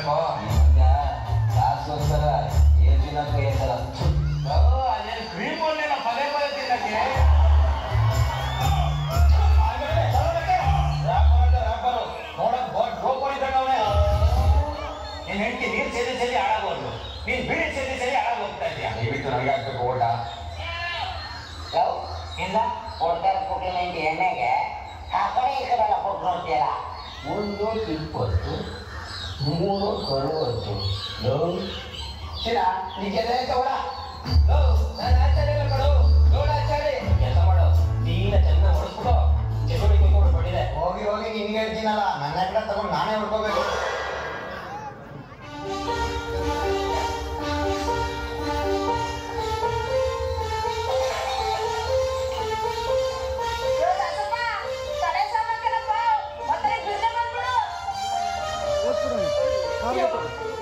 ಮಾಡ್ಬೇಕು ಕಾಸೋಸ್ಕರ ಏನ್ ತಿನ್ನಕ್ಕೆ ಏನ್ಸಲ್ಲ ಅದೇನು ಕ್ರೀಮ್ ಒಂದೇನ ಪದೇ ಪದೇ ತಿನ್ನಕ್ಕೆ ನೋಡಕ್ ಗೋಪುರ ಇದ್ದಂಗವನೇ ನಿನ್ ಹೆಂಡತಿ ನೀರ್ ಸೇರಿ ಸೇರಿ ಹಾಳಾಗೋದು ನೀನ್ ಬಿಳಿ ಸೇರಿ ಸೇರಿ ಹಾಳಾಗ್ ಹೋಗ್ತಾ ಇದೀಯ ದಯವಿಟ್ಟು ನನಗೆ ಹಾಕ್ಬೇಕು ಓಟ ಲವ್ ಇಲ್ಲ ಕೊಡ್ತಾರೆ ಕೊಟ್ಟಿಲ್ಲ ಇಂದ ಎಣ್ಣೆಗೆ ಆ ಕಡೆ ಈ ಕಡೆ ಎಲ್ಲ ಕೊಟ್ಟು ನೋಡ್ತೀರಾ ಒಂದು ಇಪ್ಪತ್ತು ಮೂರು ಅರವತ್ತು ಶಿರ ನಿಜದೇ ಚೌಡ ನಾನು ಆಚಾರ್ಯ ಕಡು ನೋಡ ಆಚಾರ್ಯ ಕೆಲಸ ಮಾಡು ನೀನ ಚೆನ್ನಾಗಿ ಹೊಡಿಸ್ಬಿಡು ಚಟುವಟಿಕೆ ಕೊಯ್ಕೊಂಡು ಹೊಡಿದೆ ಹೋಗಿ ಹೋಗಿ ನಿನ್ಗೆ ಹೇಳ್ತೀನಲ್ಲ ನನ್ನ ಕಡೆ ತಗೊಂಡು ನಾನೇ ಹುಡ್ಕೋಬೇಕು ತಲೆ ಸಾಮಾನ್ ಕಣಪ್ಪ ಮತ್ತೆ ಬಿಡ್ದೆ ಬಂದ್ಬಿಡು